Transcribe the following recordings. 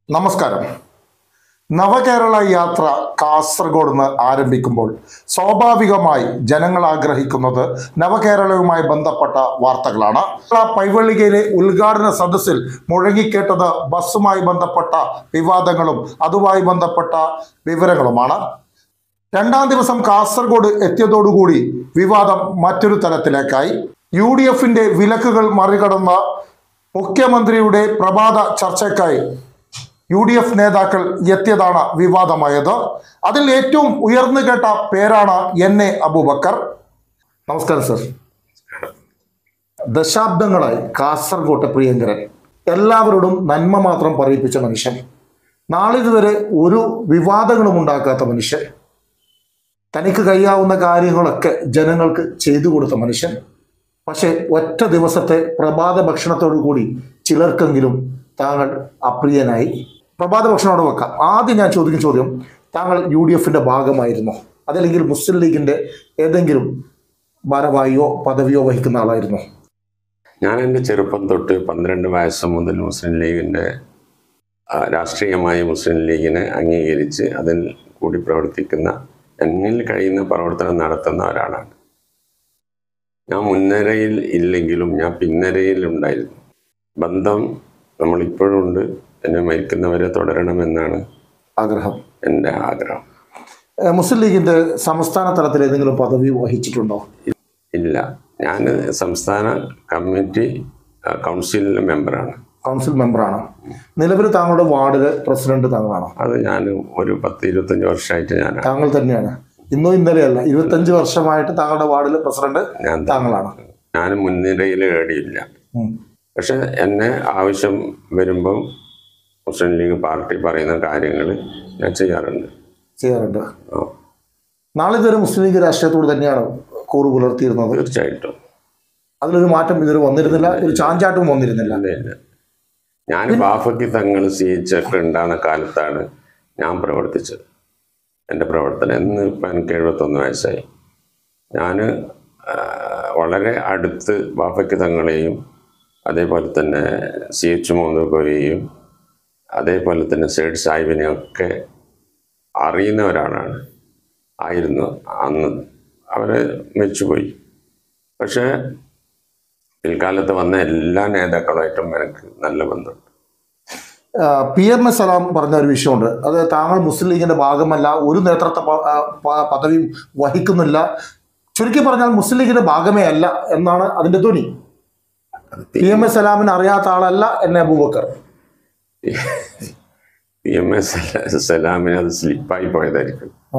നമസ്കാരം നവകേരള യാത്ര കാസർഗോഡ് നിന്ന് ആരംഭിക്കുമ്പോൾ സ്വാഭാവികമായി ജനങ്ങൾ ആഗ്രഹിക്കുന്നത് നവകേരളവുമായി ബന്ധപ്പെട്ട വാർത്തകളാണ് ആ പൈവള്ളികയിലെ ഉദ്ഘാടന സദസ്സിൽ മുഴങ്ങിക്കേട്ടത് ബസ്സുമായി ബന്ധപ്പെട്ട വിവാദങ്ങളും അതുമായി ബന്ധപ്പെട്ട വിവരങ്ങളുമാണ് രണ്ടാം ദിവസം കാസർഗോഡ് എത്തിയതോടുകൂടി വിവാദം മറ്റൊരു തലത്തിലേക്കായി യു ഡി എഫിന്റെ വിലക്കുകൾ മറികടന്ന മുഖ്യമന്ത്രിയുടെ പ്രഭാത ചർച്ചയ്ക്കായി യു ഡി എഫ് നേതാക്കൾ എത്തിയതാണ് വിവാദമായത് അതിൽ ഏറ്റവും ഉയർന്നു കേട്ട പേരാണ് എൻ എ അബൂബക്കർ നമസ്കാരം സർ ദശാബ്ദങ്ങളായി കാസർഗോട്ടെ പ്രിയങ്കരൻ എല്ലാവരോടും നന്മ മാത്രം പറയിപ്പിച്ച മനുഷ്യൻ നാളിതുവരെ ഒരു വിവാദങ്ങളും ഉണ്ടാക്കാത്ത മനുഷ്യൻ തനിക്ക് കഴിയാവുന്ന കാര്യങ്ങളൊക്കെ ജനങ്ങൾക്ക് ചെയ്തു കൊടുത്ത മനുഷ്യൻ പക്ഷെ ഒറ്റ ദിവസത്തെ പ്രഭാത ഭക്ഷണത്തോടു കൂടി ചിലർക്കെങ്കിലും താങ്കൾ അപ്രിയനായി പ്രഭാത ഭക്ഷണം അവിടെ വെക്കാം ആദ്യം ഞാൻ ചോദിക്കുന്ന ചോദ്യം താങ്കൾ യു ഡി എഫിന്റെ ഭാഗമായിരുന്നോ അതല്ലെങ്കിൽ മുസ്ലിം ലീഗിന്റെ ഏതെങ്കിലും ഭാരവാഹിയോ പദവിയോ വഹിക്കുന്ന ആളായിരുന്നോ ഞാൻ എൻ്റെ ചെറുപ്പം തൊട്ട് പന്ത്രണ്ട് വയസ്സ് മുതൽ മുസ്ലിം ലീഗിൻ്റെ ആ, രാഷ്ട്രീയമായി മുസ്ലിം ലീഗിനെ അംഗീകരിച്ച് അതിൽ കൂടി പ്രവർത്തിക്കുന്ന എന്നിൽ കഴിയുന്ന പ്രവർത്തനം നടത്തുന്ന ഒരാളാണ് ഞാൻ മുൻനിരയിൽ ഇല്ലെങ്കിലും ഞാൻ പിൻനിരയിൽ ഉണ്ടായിരുന്നു ബന്ധം നമ്മളിപ്പോഴും ഉണ്ട് എന്നെ മരിക്കുന്നവരെ തുടരണമെന്നാണ് ആഗ്രഹം എൻ്റെ ആഗ്രഹം ഏഹ് മുസ്ലിം ലീഗിന്റെ സംസ്ഥാന തലത്തിൽ ഏതെങ്കിലും പദവി വഹിച്ചിട്ടുണ്ടോ ഇല്ല ഞാൻ സംസ്ഥാന കമ്മിറ്റി ആ, കൗൺസിലിലെ മെമ്പറാണ് കൗൺസിൽ മെമ്പറാണ് നിലവിൽ താങ്കളുടെ വാർഡിലെ പ്രസിഡന്റ് താങ്കളാണോ അത് ഞാൻ ഒരു പത്ത് ഇരുപത്തഞ്ച് വർഷമായിട്ട് ഞാൻ താങ്കൾ തന്നെയാണ് ഇന്നോ ഇന്നലെയല്ല ഇരുപത്തഞ്ച് വർഷമായിട്ട് താങ്കളുടെ വാർഡിലെ പ്രസിഡന്റ് ഞാൻ താങ്കളാണ് ഞാൻ മുൻനിരയിൽ ഏടിയില്ല ഉം. പക്ഷെ എന്നെ ആവശ്യം വരുമ്പം മുസ്ലിം ലീഗ് പാർട്ടി പറയുന്ന കാര്യങ്ങൾ ഞാൻ ചെയ്യാറുണ്ട് ചെയ്യാറുണ്ട് ആ, നാളെ ഇതുവരെ മുസ്ലിം ലീഗ് രാഷ്ട്രീയത്തോട് തന്നെയാണ് കൂറു പുലർത്തിയിരുന്നത് തീർച്ചയായിട്ടും അതിലൊരു മാറ്റം ഇതുവരെ വന്നിരുന്നില്ല ഒരു ചാഞ്ചാട്ടവും വന്നിരുന്നില്ല ഇല്ല ഇല്ല ഞാൻ ബാഫയ്ക്ക് തങ്ങൾ സി എച്ച് ഒക്കെ ഉണ്ടാകുന്ന കാലത്താണ് ഞാൻ പ്രവർത്തിച്ചത് എൻ്റെ പ്രവർത്തനം എന്ന് ഇപ്പം എനിക്ക് എഴുപത്തൊന്ന് വയസ്സായി ഞാൻ വളരെ അടുത്ത് ബാഫയ്ക്ക് തങ്ങളെയും അതേപോലെ തന്നെ സി എച്ച് മോന്തോക്കോയെയും അതേപോലെ തന്നെ സേഡ് സാഹിബിനെയും ഒക്കെ അറിയുന്ന ഒരാളാണ് ആയിരുന്നു അന്ന് അവരെ മരിച്ചുപോയി പക്ഷേ പിൽക്കാലത്ത് വന്ന എല്ലാ നേതാക്കളുമായിട്ടും എനിക്ക് നല്ല ബന്ധമുണ്ട് പി എം എസ് സലാം പറഞ്ഞ ഒരു വിഷയമുണ്ട് അത് താങ്കൾ മുസ്ലിം ലീഗിന്റെ ഭാഗമല്ല ഒരു നേതൃത്വ പ- ആ, പ- പദവിയും വഹിക്കുന്നില്ല ചുരുക്കി പറഞ്ഞാൽ മുസ്ലിം ലീഗിന്റെ ഭാഗമേ അല്ല എന്നാണ് അതിന്റെ ധ്വനി പി എം എസ് സലാമിന് അറിയാത്ത ആളല്ല എന്നെ അബൂബക്കർ പി എം എസ് സലാമിന് അത് സ്ലിപ്പായി പോയതായിരിക്കും ആ.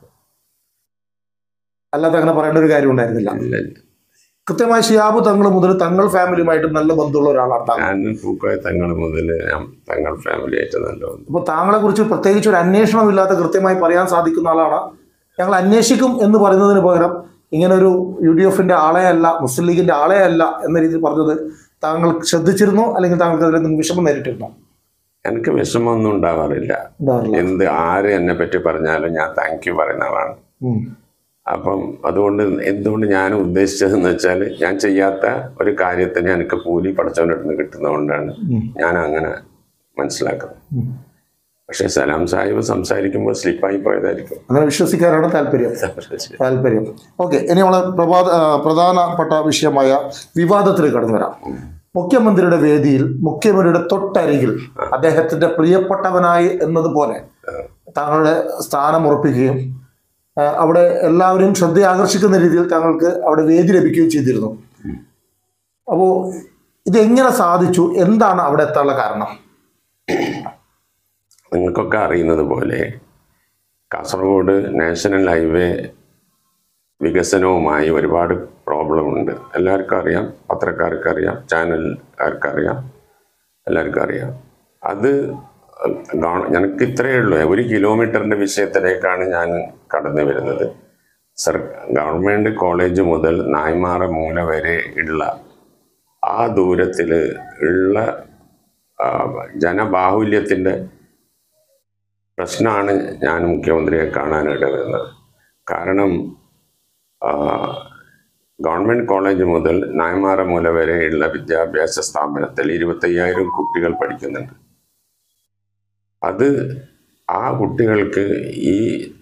അല്ലാതെ അങ്ങനെ പറയേണ്ട ഒരു കാര്യം ഉണ്ടായിരുന്നില്ല ഇല്ല, ഇല്ല. കൃത്യമായി ഷിയാബ് തങ്ങൾ മുതൽ തങ്ങൾ ഫാമിലിയുമായിട്ട് നല്ല ബന്ധമുള്ള ഒരാളാണ് താങ്കൾ ഞാൻ പൂക്കോയ തങ്ങൾ മുതൽ ഞാൻ തങ്ങൾ ഫാമിലി ആയിട്ട് നല്ല ബന്ധം അപ്പോൾ താങ്കളെ കുറിച്ച് പ്രത്യേകിച്ച് ഒരു അന്വേഷണമില്ലാത്ത കൃത്യമായി പറയാൻ സാധിക്കുന്ന ആളാണ് ഞങ്ങൾ അന്വേഷിക്കും എന്ന് പറയുന്നതിന് പകരം ഇങ്ങനെ ഒരു യു ഡി എഫിന്റെ ആളെ അല്ല മുസ്ലിം ലീഗിന്റെ ആളെ അല്ല എന്ന രീതിയിൽ പറഞ്ഞത് താങ്കൾ ശ്രദ്ധിച്ചിരുന്നോ അല്ലെങ്കിൽ താങ്കൾക്ക് അതിൽ എന്തെങ്കിലും വിഷമം നേരിട്ടിരുന്നോ എനിക്ക് വിഷമമൊന്നും ഉണ്ടാവാറില്ല ഉണ്ടാറില്ല എന്ത് ആര് എന്നെ പറ്റി പറഞ്ഞാലും ഞാൻ താങ്ക് യു പറയുന്ന ആളാണ് ഉം. അപ്പം അതുകൊണ്ട് എന്തുകൊണ്ട് ഞാൻ ഉദ്ദേശിച്ചതെന്ന് വെച്ചാൽ ഞാൻ ചെയ്യാത്ത ഒരു കാര്യത്തിന് എനിക്ക് കൂലി പഠിച്ചവൻ്റെ അടുത്ത് നിന്ന് കിട്ടുന്നതുകൊണ്ടാണ് ഉം. ഞാൻ അങ്ങനെ മനസ്സിലാക്കുന്നത് ഉം. പക്ഷേ സലാം സാഹിബ് സംസാരിക്കുമ്പോൾ സ്ലിപ്പായി പോയതായിരിക്കും അങ്ങനെ വിശ്വസിക്കാനാണ് താല്പര്യം താല്പര്യം ഓക്കെ ഇനി നമ്മൾ പ്രഭാത ആ, പ്രധാനപ്പെട്ട വിഷയമായ വിവാദത്തിലേക്ക് കടന്നു വരാം മുഖ്യമന്ത്രിയുടെ വേദിയിൽ മുഖ്യമന്ത്രിയുടെ തൊട്ടരികിൽ അദ്ദേഹത്തിന്റെ പ്രിയപ്പെട്ടവനായി എന്നതുപോലെ താങ്കളുടെ സ്ഥാനം ഉറപ്പിക്കുകയും ആ, അവിടെ എല്ലാവരും ശ്രദ്ധ ആകർഷിക്കുന്ന രീതിയിൽ താങ്കൾക്ക് അവിടെ വേദി ലഭിക്കുകയും ചെയ്തിരുന്നു അപ്പോൾ ഇതെങ്ങനെ സാധിച്ചു എന്താണ് അവിടെ എത്താനുള്ള കാരണം നിങ്ങൾക്കൊക്കെ അറിയുന്നത് പോലെ കാസർഗോഡ് നാഷണൽ ഹൈവേ വികസനവുമായി ഒരുപാട് പ്രോബ്ലം ഉണ്ട് എല്ലാവർക്കും അറിയാം പത്രക്കാർക്ക് അറിയാം ചാനൽക്കാർക്ക് അറിയാം എല്ലാവർക്കും അറിയാം അത് ഗവ- ഞങ്ങൾക്ക് ഇത്രയേ ഉള്ളൂ ഒരു കിലോമീറ്ററിൻ്റെ വിഷയത്തിലേക്കാണ് ഞാൻ കടന്നു വരുന്നത് സർ ഗവൺമെൻറ് കോളേജ് മുതൽ നായ്മാറ മൂല വരെ ഉള്ള ആ ദൂരത്തിൽ ഉള്ള ആ, ജനബാഹുല്യത്തിൻ്റെ പ്രശ്നമാണ് ഞാൻ മുഖ്യമന്ത്രിയെ കാണാനിട വരുന്നത് കാരണം ആ, ഗവൺമെൻറ് കോളേജ് മുതൽ നായമാറ മൂല വരെയുള്ള വിദ്യാഭ്യാസ സ്ഥാപനത്തിൽ ഇരുപത്തയ്യായിരം കുട്ടികൾ പഠിക്കുന്നുണ്ട് അത് ആ കുട്ടികൾക്ക് ഈ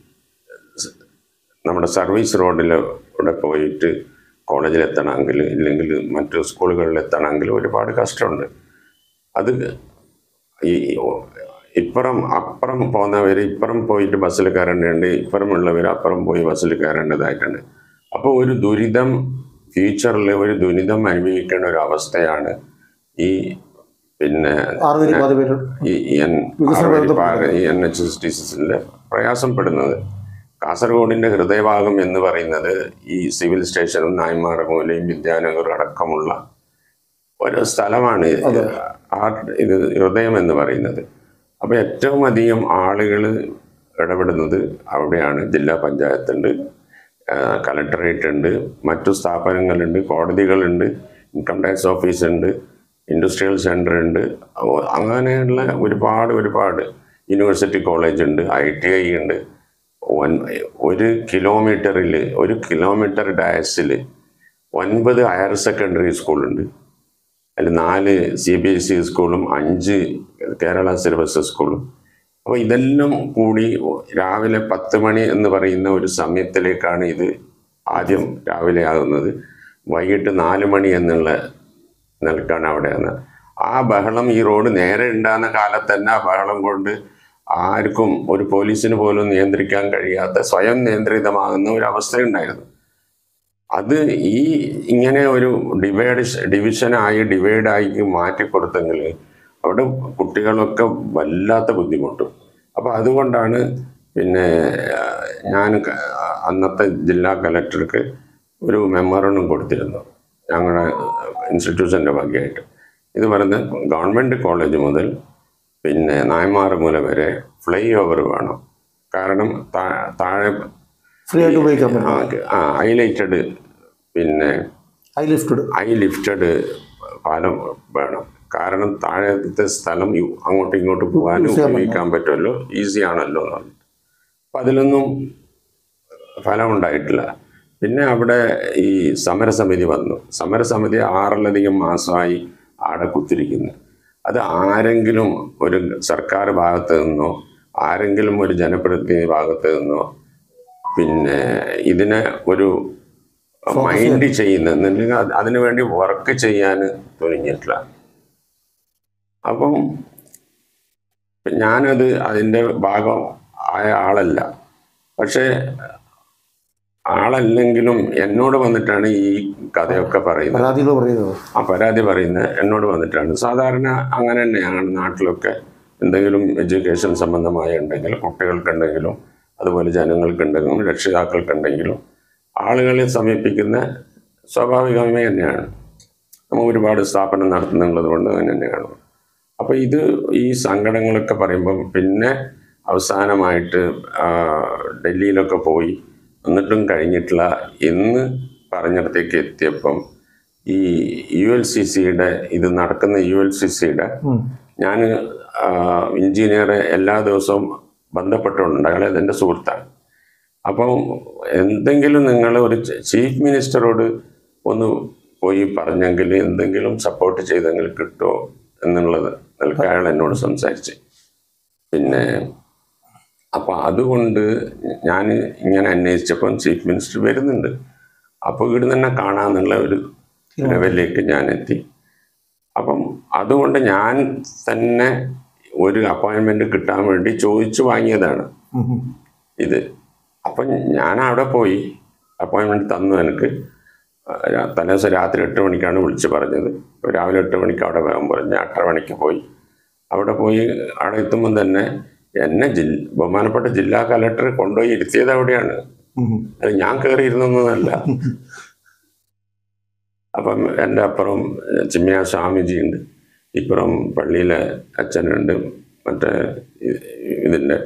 സ് നമ്മുടെ സർവീസ് റോഡിലൂടെ പോയിട്ട് കോളേജിൽ എത്തണമെങ്കിൽ ഇല്ലെങ്കിൽ മറ്റു സ്കൂളുകളിൽ എത്തണമെങ്കിൽ ഒരുപാട് കഷ്ടമുണ്ട് അത് ഈ ഇപ്പുറം അപ്പുറം പോകുന്നവർ ഇപ്പുറം പോയിട്ട് ബസ്സിൽ കയറേണ്ടതുണ്ട് ഇപ്പുറമുള്ളവർ അപ്പുറം പോയി ബസ്സിൽ കയറേണ്ടതായിട്ടുണ്ട് അപ്പോൾ ഒരു ദുരിതം ഫ്യൂച്ചറിൽ ഒരു ദുരിതം അനുഭവിക്കേണ്ട ഒരു അവസ്ഥയാണ് ഈ പിന്നെ ആറ് പേര് ഈ എൻ ഈ എൻ എച്ച് എസ് ടി സിസിൽ പ്രയാസപ്പെടുന്നത് കാസർഗോഡിന്റെ ഹൃദയഭാഗം എന്ന് പറയുന്നത് ഈ സിവിൽ സ്റ്റേഷനും നായ്മാറമൂലയും വിദ്യാനഗറും അടക്കമുള്ള ഒരു സ്ഥലമാണ് ആ ഇത് ഹൃദയം എന്ന് പറയുന്നത് അപ്പോൾ ഏറ്റവും അധികം ആളുകൾ ഇടപെടുന്നത് അവിടെയാണ് ജില്ലാ പഞ്ചായത്തുണ്ട് കലക്ടറേറ്റ് ഉണ്ട് മറ്റു സ്ഥാപനങ്ങളുണ്ട് കോടതികളുണ്ട് ഇൻകം ടാക്സ് ഓഫീസ് ഉണ്ട് ഇൻഡസ്ട്രിയൽ സെൻ്റർ ഉണ്ട് അപ്പൊ അങ്ങനെയുള്ള ഒരുപാട് ഒരുപാട് യൂണിവേഴ്സിറ്റി കോളേജ് ഉണ്ട് ഐ ടി ഐ ഉണ്ട് ഒൻ- ഒരു കിലോമീറ്ററിൽ ഒരു കിലോമീറ്റർ ഡയസിൽ ഒൻപത് ഹയർ സെക്കൻഡറി സ്കൂളുണ്ട് അതിൽ നാല് സി ബി എസ് ഇ സ്കൂളും അഞ്ച് കേരള സിലബസ് സ്കൂളും അപ്പോൾ ഇതെല്ലാം കൂടി രാവിലെ പത്ത് മണി എന്ന് പറയുന്ന ഒരു സമയത്തിലേക്കാണ് ഇത് ആദ്യം രാവിലെ ആകുന്നത് വൈകിട്ട് നാല് മണി എന്നുള്ള നിലക്കാണ് അവിടെ വന്നത് ആ ബഹളം ഈ റോഡ് നേരെ ഉണ്ടാകുന്ന കാലത്ത് തന്നെ ആ ബഹളം കൊണ്ട് ആർക്കും ഒരു പോലീസിന് പോലും നിയന്ത്രിക്കാൻ കഴിയാത്ത സ്വയം നിയന്ത്രിതമാകുന്ന ഒരു അവസ്ഥയുണ്ടായിരുന്നു അത് ഈ ഇങ്ങനെ ഒരു ഡിവൈഡ് ഡിവിഷനായി ഡിവൈഡായി മാറ്റി കൊടുത്തെങ്കിൽ അവിടെ കുട്ടികളൊക്കെ വല്ലാത്ത ബുദ്ധിമുട്ടും അപ്പോൾ അതുകൊണ്ടാണ് പിന്നെ ആ, ഞാൻ ക- അന്നത്തെ ജില്ലാ കലക്ടർക്ക് ഒരു മെമ്മോറണ്ടം കൊടുത്തിരുന്നു ഞങ്ങളുടെ ഇൻസ്റ്റിറ്റ്യൂഷൻ്റെ ഭാഗ്യമായിട്ട് ഇത് പറയുന്നത് ഗവൺമെൻറ് കോളേജ് മുതൽ പിന്നെ നായമാറുമൂല വരെ ഫ്ലൈ ഓവർ വേണം കാരണം താ- താഴെ ഫ്രീ ആയിട്ട് ഉപയോഗിക്കാൻ പറ്റും ആ ഹൈലൈറ്റഡ് പിന്നെ ഹൈ ലിഫ്റ്റഡ് ഹൈ ലിഫ്റ്റഡ് പാലം വേണം കാരണം താഴത്തെ സ്ഥലം യു- അങ്ങോട്ടും ഇങ്ങോട്ടും പോകാനും ഉപയോഗിക്കാൻ പറ്റുമല്ലോ ഈസി ആണല്ലോ എന്ന് പറഞ്ഞിട്ട് അപ്പം അതിലൊന്നും ഫലം ഉണ്ടായിട്ടില്ല പിന്നെ അവിടെ ഈ സമരസമിതി വന്നു സമരസമിതി ആറിലധികം മാസമായി ആടെ കുത്തിരിക്കുന്നു അത് ആരെങ്കിലും ഒരു സർക്കാർ ഭാഗത്ത് നിന്നോ ആരെങ്കിലും ഒരു ജനപ്രതിനിധി ഭാഗത്ത് നിന്നോ പിന്നെ ഇതിനെ ഒരു മൈൻഡ് ചെയ്യുന്ന എന്നുണ്ടെങ്കിൽ അത് അതിനു വേണ്ടി വർക്ക് ചെയ്യാൻ തുനിഞ്ഞിട്ടില്ല അപ്പം ഞാനത് അതിൻ്റെ ഭാഗം ആയ ആളല്ല പക്ഷേ ആളല്ലെങ്കിലും എന്നോട് വന്നിട്ടാണ് ഈ കഥയൊക്കെ പറയുന്നത് പരാതികൾ പറയുന്നത് ആ പരാതി പറയുന്നത് എന്നോട് വന്നിട്ടാണ് സാധാരണ അങ്ങനെ തന്നെയാണ് നാട്ടിലൊക്കെ എന്തെങ്കിലും എഡ്യൂക്കേഷൻ സംബന്ധമായ ഉണ്ടെങ്കിൽ കുട്ടികൾക്കുണ്ടെങ്കിലും അതുപോലെ ജനങ്ങൾക്കുണ്ടെങ്കിലും രക്ഷിതാക്കൾക്കുണ്ടെങ്കിലും ആളുകളെ സമീപിക്കുന്ന സ്വാഭാവികമേ തന്നെയാണ് നമ്മൾ ഒരുപാട് സ്ഥാപനം നടത്തുന്നുള്ളത് കൊണ്ട് അങ്ങനെ തന്നെയാണ് അപ്പോൾ ഇത് ഈ സങ്കടങ്ങളൊക്കെ പറയുമ്പം പിന്നെ അവസാനമായിട്ട് ആ, ഡൽഹിയിലൊക്കെ പോയി എന്നിട്ടും കഴിഞ്ഞിട്ടില്ല എന്ന് പറഞ്ഞിടത്തേക്ക് എത്തിയപ്പം ഈ യു എൽ സി സിയുടെ ഇത് നടക്കുന്ന യു എൽ സി സിയുടെ ഉം. ഞാൻ എഞ്ചിനീയറെ എല്ലാ ദിവസവും ബന്ധപ്പെട്ടുകൊണ്ട് അയാൾ എൻ്റെ സുഹൃത്താണ് അപ്പം എന്തെങ്കിലും നിങ്ങൾ ഒരു ചീഫ് മിനിസ്റ്ററോട് ഒന്ന് പോയി പറഞ്ഞെങ്കിൽ എന്തെങ്കിലും സപ്പോർട്ട് ചെയ്തെങ്കിൽ കിട്ടുമോ എന്നുള്ളത് നിലക്ക് അയാൾ എന്നോട് സംസാരിച്ച് പിന്നെ അപ്പം അതുകൊണ്ട് ഞാൻ ഇങ്ങനെ അന്വേഷിച്ചപ്പം ചീഫ് മിനിസ്റ്റർ വരുന്നുണ്ട് അപ്പോൾ ഇവിടെ തന്നെ കാണാമെന്നുള്ള ഒരു ലെവലിലേക്ക് ഞാൻ എത്തി അപ്പം അതുകൊണ്ട് ഞാൻ തന്നെ ഒരു അപ്പോയിൻമെന്റ് കിട്ടാൻ വേണ്ടി ചോദിച്ചു വാങ്ങിയതാണ് ഉം ഉം. ഇത് അപ്പം ഞാൻ അവിടെ പോയി അപ്പോയിൻമെന്റ് തന്നു എനിക്ക് ആ, രാ- തലേദിവസം രാത്രി എട്ട് മണിക്കാണ് വിളിച്ച് പറഞ്ഞത് അപ്പോൾ രാവിലെ എട്ട് മണിക്ക് അവിടെ വേഗം പറഞ്ഞു ഞാൻ എട്ടര മണിക്ക് പോയി അവിടെ പോയി അവിടെ എത്തുമ്പം തന്നെ എന്നെ ജില്ല ബഹുമാനപ്പെട്ട ജില്ലാ കലക്ടർ കൊണ്ടുപോയി ഇരുത്തിയത് അവിടെയാണ് ഉം ഉം. അത് ഞാൻ കയറി ഇരുന്നൊന്നുമല്ല അപ്പം എൻ്റെ അപ്പുറം ചിമ്മിയ സ്വാമിജി ഉണ്ട് ഇപ്പുറം പള്ളിയിലെ അച്ഛനുണ്ട് മറ്റേ ഇ- ഇതിൻ്റെ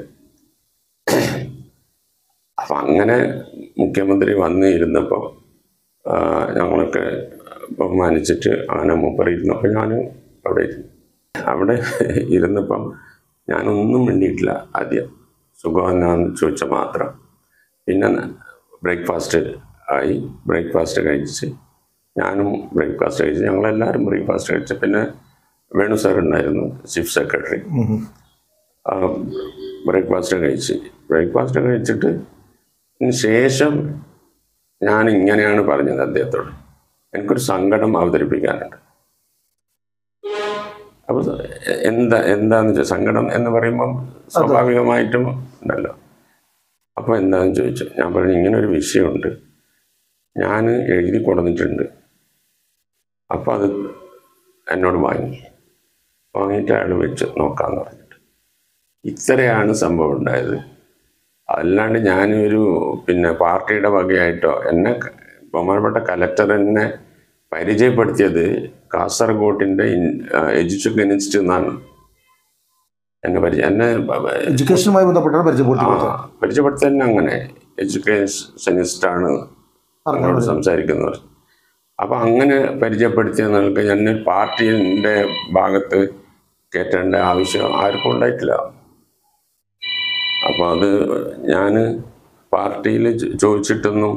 അപ്പം അങ്ങനെ മുഖ്യമന്ത്രി വന്ന് ഇരുന്നപ്പോൾ ആ, ഞങ്ങളൊക്കെ ബഹുമാനിച്ചിട്ട് അങ്ങനെ മൂപ്പർ ഇരുന്നപ്പോൾ ഞാൻ അവിടെ ഇരുന്നു അവിടെ ഇരുന്നപ്പം ഞാനൊന്നും മിണ്ടിയിട്ടില്ല ആദ്യം സുഖമെന്നാന്ന് ചോദിച്ച മാത്രം പിന്നെ ബ്രേക്ക്ഫാസ്റ്റ് ആയി ബ്രേക്ക്ഫാസ്റ്റ് കഴിച്ച് ഞാനും ബ്രേക്ക്ഫാസ്റ്റ് കഴിച്ച് ഞങ്ങളെല്ലാവരും ബ്രേക്ക്ഫാസ്റ്റ് കഴിച്ച് പിന്നെ വേണു സാർ ഉണ്ടായിരുന്നു ചീഫ് സെക്രട്ടറി ഉം ഉം. ബ്രേക്ക്ഫാസ്റ്റ് കഴിച്ച് ബ്രേക്ക്ഫാസ്റ്റ് കഴിച്ചിട്ട് ഇതിന് ശേഷം ഞാൻ ഇങ്ങനെയാണ് പറഞ്ഞത് അദ്ദേഹത്തോട് എനിക്കൊരു സങ്കടം അവതരിപ്പിക്കാനുണ്ട് അപ്പോൾ എന്താ എന്താന്ന് വെച്ചാൽ സങ്കടം എന്ന് പറയുമ്പം സ്വാഭാവികമായിട്ടും ഉണ്ടല്ലോ അപ്പോൾ എന്താണെന്ന് ചോദിച്ചു ഞാൻ പറഞ്ഞു ഇങ്ങനെ ഒരു വിഷയമുണ്ട് ഞാൻ എഴുതി കൊടുത്തിട്ടുണ്ട് അപ്പോൾ അത് എന്നോട് വാങ്ങി വാങ്ങിയിട്ട് അയാൾ വെച്ച് നോക്കാമെന്ന് പറഞ്ഞിട്ട് ഇത്രയാണ് സംഭവം ഉണ്ടായത് അല്ലാണ്ട് ഞാനൊരു പിന്നെ പാർട്ടിയുടെ വകയായിട്ടോ എന്നെ ക- ബഹുമാനപ്പെട്ട കലക്ടർ എന്നെ പരിചയപ്പെടുത്തിയത് കാസർഗോട്ടിൻ്റെ എഡ്യൂക്കേഷൻ ഇൻസ്റ്റിറ്റ്യൂട്ട് നിന്നാണ് എന്നെ പരിചയം എന്നെ ബ- ബ- എഡ്യൂക്കേഷനുമായി ബന്ധപ്പെട്ടാണ് പരിചയപ്പെടുത്തി ആ, പരിചയപ്പെടുത്തി തന്നെ അങ്ങനെ എഡ്യൂക്കേഷനിസ്റ്റാണ് അങ്ങോട്ട് സംസാരിക്കുന്നവർ അപ്പം അങ്ങനെ പരിചയപ്പെടുത്തിയ നിലക്ക് ഞാൻ പാർട്ടിൻ്റെ ഭാഗത്ത് കയറ്റേണ്ട ആവശ്യം ആർക്കും ഉണ്ടായിട്ടില്ല അപ്പോൾ അത് ഞാൻ പാർട്ടിയിൽ ചോദിച്ചിട്ടൊന്നും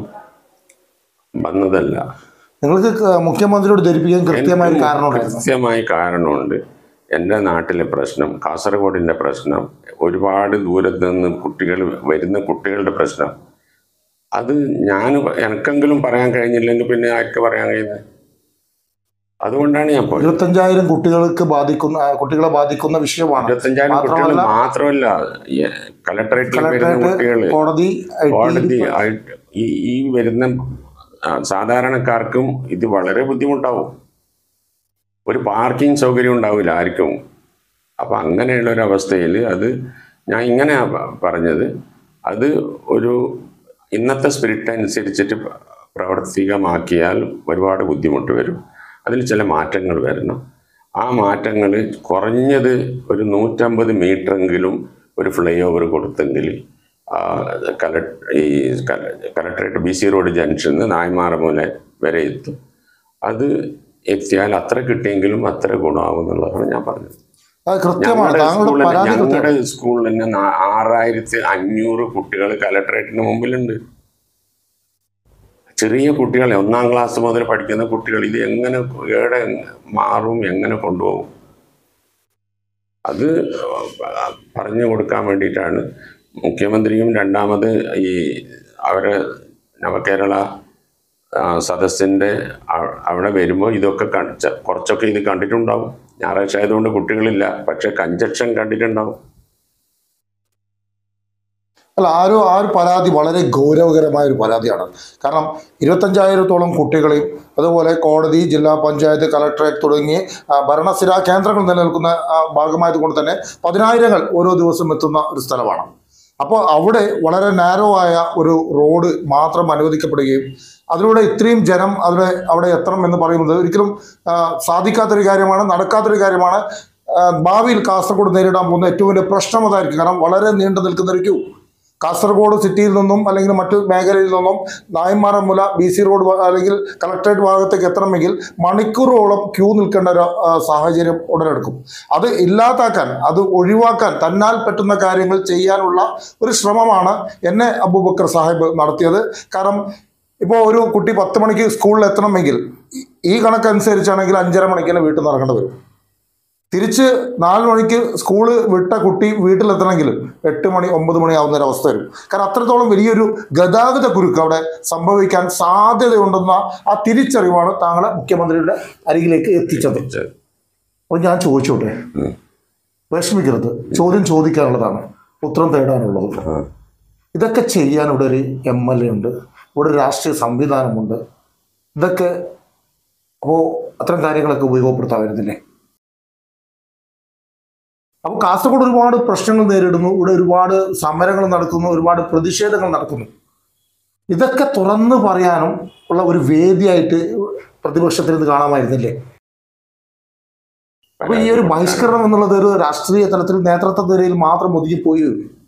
വന്നതല്ല നിങ്ങൾക്ക് ക- മുഖ്യമന്ത്രിയോട് ധരിപ്പിക്കാൻ കൃത്യമായ ഒരു കാരണമുണ്ടായിരുന്നു കൃത്യമായ കാരണമുണ്ട് എൻ്റെ നാട്ടിലെ പ്രശ്നം കാസർഗോഡിൻ്റെ പ്രശ്നം ഒരുപാട് ദൂരത്ത് നിന്ന് കുട്ടികൾ വരുന്ന കുട്ടികളുടെ പ്രശ്നം അത് ഞാൻ എനിക്കെങ്കിലും പറയാൻ കഴിഞ്ഞില്ലെങ്കിൽ പിന്നെ ആർക്ക് പറയാൻ കഴിയുന്നത് അതുകൊണ്ടാണ് ഞാൻ പോയത് ഇരുപത്തഞ്ചായിരം കുട്ടികൾക്ക് ബാധിക്കുന്ന ആ, കുട്ടികളെ ബാധിക്കുന്ന വിഷയമാണ് ഇരുപത്തഞ്ചായിരം കുട്ടികൾ മാത്രമല്ല- മാത്രമല്ല ഈ കളക്ടറേറ്റിൽ വരുന്ന കളക്ടറേറ്റ് കുട്ടികൾ കോടതി ഐ ടി, കോടതി ആയിട്ട് ഈ ഈ വരുന്ന ആ, സാധാരണക്കാർക്കും ഇത് വളരെ ബുദ്ധിമുട്ടാവും ഒരു പാർക്കിംഗ് സൗകര്യം ഉണ്ടാവില്ല ആർക്കും അപ്പം അങ്ങനെയുള്ള ഒരു അവസ്ഥയിൽ അത് ഞാൻ ഇങ്ങനെ പറഞ്ഞത് അത് ഒരു ഇന്നത്തെ സ്പിരിറ്റ് അനുസരിച്ചിട്ട് പ്ര- പ്രാവർത്തികമാക്കിയാൽ ഒരുപാട് ബുദ്ധിമുട്ട് വരും അതിൽ ചില മാറ്റങ്ങൾ വരണം ആ മാറ്റങ്ങൾ കുറഞ്ഞത് ഒരു നൂറ്റമ്പത് മീറ്ററെങ്കിലും ഒരു ഫ്ലൈ ഓവർ കൊടുത്തെങ്കിൽ ആ, കല ഈ കല- കലക്ടറേറ്റ് ബി സി റോഡ് ജംഗ്ഷനിൽ നിന്ന് നായ്മാറമൂല വരെ എത്തും അത് എത്തിയാൽ അത്ര കിട്ടിയെങ്കിലും അത്ര ഗുണമാകും എന്നുള്ളതാണ് ഞാൻ പറഞ്ഞത് അത് കൃത്യമാണ് ഞങ്ങളുടെ താങ്കളുടെ സ്കൂളിൽ പരാതി കൃത്യം ഞങ്ങളുടെ സ്കൂളിൽ തന്നെ നാ- ആറായിരത്തി അഞ്ഞൂറ് കുട്ടികൾ കലക്ടറേറ്റിന് മുമ്പിലുണ്ട് ചെറിയ കുട്ടികളെ ഒന്നാം ക്ലാസ് മുതൽ പഠിക്കുന്ന കുട്ടികൾ ഇത് എങ്ങനെ എവിടെ മാറും എങ്ങനെ കൊണ്ടുപോകും അത് പറഞ്ഞു കൊടുക്കാൻ വേണ്ടിയിട്ടാണ് മുഖ്യമന്ത്രിയും രണ്ടാമത് ഈ അവരെ നവകേരള ആ, സദസ്സിൻ്റെ അ- അവിടെ വരുമ്പോൾ ഇതൊക്കെ കണ്ട് ച- കുറച്ചൊക്കെ ഇത് കണ്ടിട്ടുണ്ടാവും ഞായറാഴ്ച ആയതുകൊണ്ട് കുട്ടികളില്ല പക്ഷെ കഞ്ചക്ഷൻ കണ്ടിട്ടുണ്ടാവും അല്ല ആ ഒരു ആ ഒരു പരാതി വളരെ ഗൗരവകരമായ ഒരു പരാതിയാണ് കാരണം ഇരുപത്തഞ്ചായിരത്തോളം കുട്ടികളെയും അതുപോലെ കോടതി ജില്ലാ പഞ്ചായത്ത് കളക്ടറേറ്റ് തുടങ്ങി ആ, ഭരണസ്ഥിരാ കേന്ദ്രങ്ങൾ നിലനിൽക്കുന്ന ആ, ഭാഗമായതുകൊണ്ട് തന്നെ പതിനായിരങ്ങൾ ഓരോ ദിവസം എത്തുന്ന ഒരു സ്ഥലമാണ് അപ്പോൾ അവിടെ വളരെ നാരോ ആയ ഒരു റോഡ് മാത്രം അനുവദിക്കപ്പെടുകയും അതിലൂടെ ഇത്രയും ജനം അവിടെ അവിടെ എത്തണം എന്ന് പറയുന്നത് ഒരിക്കലും ആ, സാധിക്കാത്തൊരു കാര്യമാണ് നടക്കാത്തൊരു കാര്യമാണ് ആ, ഭാവിയിൽ കാസർഗോഡ് നേരിടാൻ പോകുന്ന ഏറ്റവും വലിയ പ്രശ്നം അതായിരിക്കും കാരണം വളരെ നീണ്ടു നിൽക്കുന്ന ഒരു ക്യൂ കാസർഗോഡ് സിറ്റിയിൽ നിന്നും അല്ലെങ്കിൽ മറ്റു മേഖലയിൽ നിന്നും നായന്മാറമുല ബി സി റോഡ് ഭാ- അല്ലെങ്കിൽ കളക്ടറേറ്റ് ഭാഗത്തേക്ക് എത്തണമെങ്കിൽ മണിക്കൂറോളം ക്യൂ നിൽക്കേണ്ട ഒരു ആ, സാഹചര്യം ഉടലെടുക്കും അത് ഇല്ലാതാക്കാൻ അത് ഒഴിവാക്കാൻ തന്നാൽ പറ്റുന്ന കാര്യങ്ങൾ ചെയ്യാനുള്ള ഒരു ശ്രമമാണ് എന്നെ അബൂബക്കർ സാഹിബ് നടത്തിയത് കാരണം ഇപ്പോൾ ഒരു കുട്ടി പത്ത് മണിക്ക് സ്കൂളിൽ എത്തണമെങ്കിൽ ഈ- ഈ കണക്കനുസരിച്ചാണെങ്കിൽ അഞ്ചര മണിക്ക് തന്നെ വീട്ടിൽ നിന്ന് ഇറങ്ങേണ്ടി വരും തിരിച്ച് നാല് മണിക്ക് സ്കൂള് വിട്ട കുട്ടി വീട്ടിലെത്തണമെങ്കിൽ എട്ട് മണി ഒമ്പത് മണി ആവുന്ന ഒരു അവസ്ഥ വരും കാരണം അത്രത്തോളം വലിയൊരു ഗതാഗത കുരുക്ക് അവിടെ സംഭവിക്കാൻ സാധ്യതയുണ്ടെന്ന ആ തിരിച്ചറിവാണ് താങ്കളെ മുഖ്യമന്ത്രിയുടെ അരികിലേക്ക് എത്തിച്ചത് അപ്പോൾ ഞാൻ ചോദിച്ചോട്ടെ ഉം. വിഷമിക്കരുത് ചോദ്യം ചോദിക്കാനുള്ളതാണ് ഉത്തരം തേടാനുള്ളത് ആ. ഇതൊക്കെ ചെയ്യാൻ ഇവിടെ ഒരു എം എൽ എ ഉണ്ട് ഇവിടെ ഒരു രാഷ്ട്രീയ സംവിധാനമുണ്ട് ഇതൊക്കെ അപ്പോൾ അത്തരം കാര്യങ്ങളൊക്കെ ഉപയോഗപ്പെടുത്താമായിരുന്നില്ലേ അപ്പോൾ കാസർഗോഡ് ഒരുപാട് പ്രശ്നങ്ങൾ നേരിടുന്നു ഇവിടെ ഒരുപാട് സമരങ്ങൾ നടക്കുന്നു ഒരുപാട് പ്രതിഷേധങ്ങൾ നടക്കുന്നു ഇതൊക്കെ തുറന്നു പറയാനും ഉള്ള ഒരു വേദിയായിട്ട് പ്രതിപക്ഷത്തിൽ ഇത് കാണാമായിരുന്നില്ലേ അപ്പൊ ഈ ഒരു ബഹിഷ്കരണം എന്നുള്ളത് ഒരു രാഷ്ട്രീയ തലത്തിൽ നേതൃത്വ നിരയിൽ മാത്രം ഒതുങ്ങിപ്പോയി